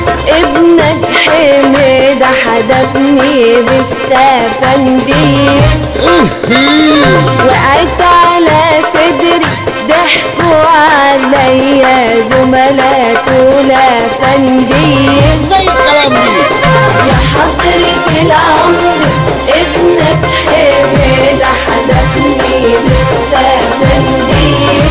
ابنك حميد حدفني باستفندية وقعت على صدري ضحكوا عليا زملات الافندية زي الكلام دي يا حضرة العمر ابنك حميد حدفني باستفندية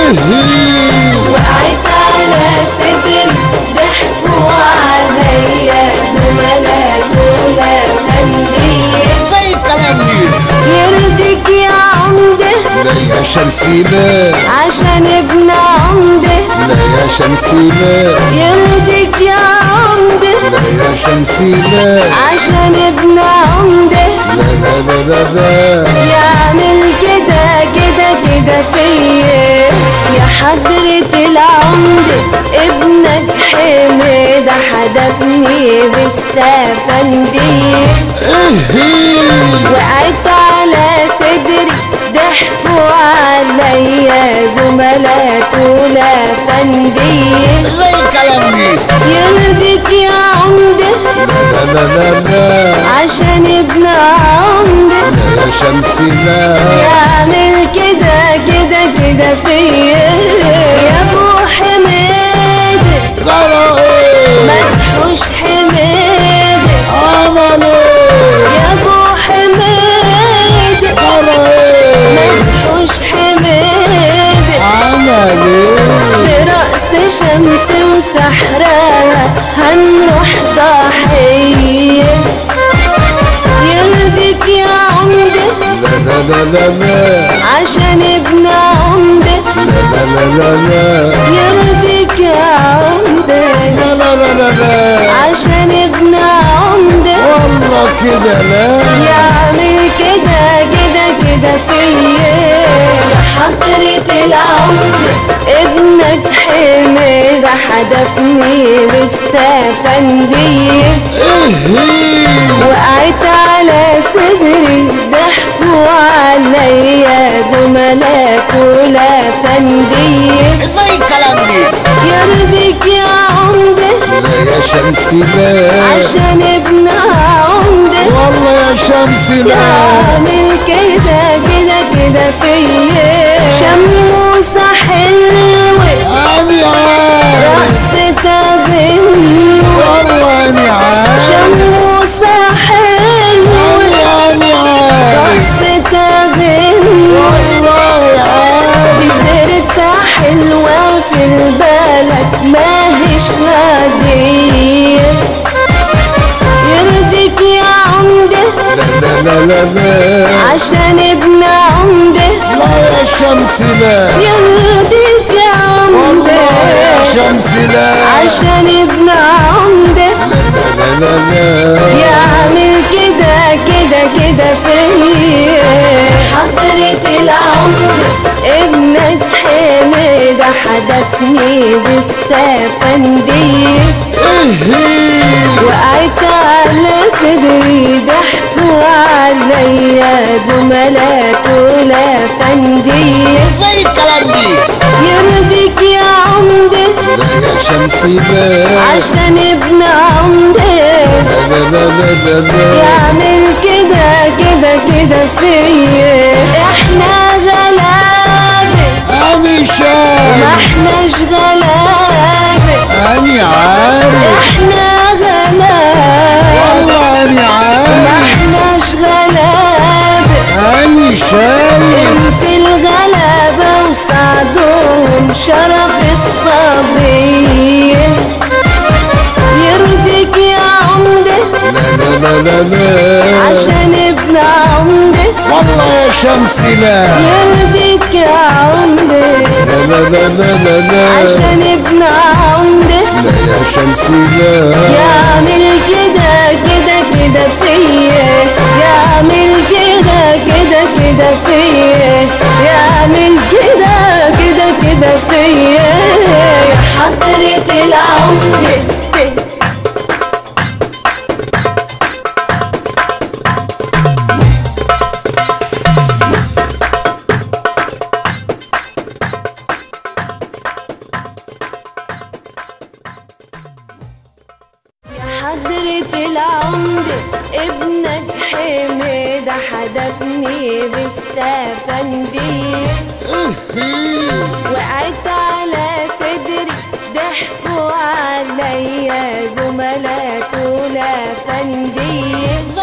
وقعت على صدري ضحكوا عليا زملات الافندية زي الكلام دي يرضيك يا عمده لا يا شمسينا عشان ابن عمده لا يا شمسينا يرضيك يا عمده لا يا شمسينا عشان ابن عمده لا لا لا لا لا يعمل كده كده كده فيا يا حضرة العمدة ابنك حميد حدفني باستفندية وقعت على صدري ضحكوا عليا زملات الافندية زي الكلام دي يرضيك يا عمدة لا لا لا لا عشان ابن عمدة لا يا شمسينا يعمل كده كده كده فيا يا ابو حميد لا لا ايه مدحوش حميد عمل ايه يا ابو حميد لا لا ايه مدحوش حميد عمل ايه برأس شمس وسحرها هنروح ضحية يرضيك يا عمدة لا لا لا لا لا عشان ابن عمدة لا لا لا لا لا يرضيك يا عمدة لا لا لا لا لا عشان ابن عمدة والله كده لا يعمل كده كده كده فيا يا حضرة العمدة ابنك حميد حدفني باستفندية وقعت على صدري ضحكوا عليا زملات الافندية زي الكلام دي يرضيك يا عمدة لا يا شمسي لا عشان ابن عمدة والله يا شمسي لا يعمل كده كده كده فيا شموسة حلوة أنا عارف رقصة غنوة والله أنا عارف شموسة حلوة أنا أنا عارف رقصة غنوة والله عارف سيرتها حلوة في البلد ما هيش عادية يرضيك يا عمدة لا لا لا لا لا عشان ابن عمدة لا يا شمسي لا يرضيك يا والله يا عمدة شمسي لا عشان ابن عمدة لا لا لا لا يعمل كده كده كده فيا حضرة العمدة ابنك حميد حدفني باستفندية وقعت على صدري ضحكوا عليا زملات الافندية زي الكلام دي يرضيك يا عمدة لا يا شمسي لا عشان ابن عمدة لا لا لا لا لا يعمل كده كده كده فيا احنا غلابة أنا شايف ما احناش غلابة أنا عارف احنا غلابة والله أنا ما عارف احناش غلابة أنا شايف انت الغلابة وسعدهم شرف الصبية يرضيك يا عمدة لا لا لا لا لا عشان ابن عمدة والله يا شمسي لا يرضيك يا عمدة لا لا لا لا لا لا عشان ابن عمدة لا يا شمسي لا يعمل كده كده كده فيا يعمل كده كده كده فيا يعمل كده كده كده فيا يا حضرة العمدة حميدة حدفني باستفندية وقعت على صدري ضحكوا عليا زملاته لفندية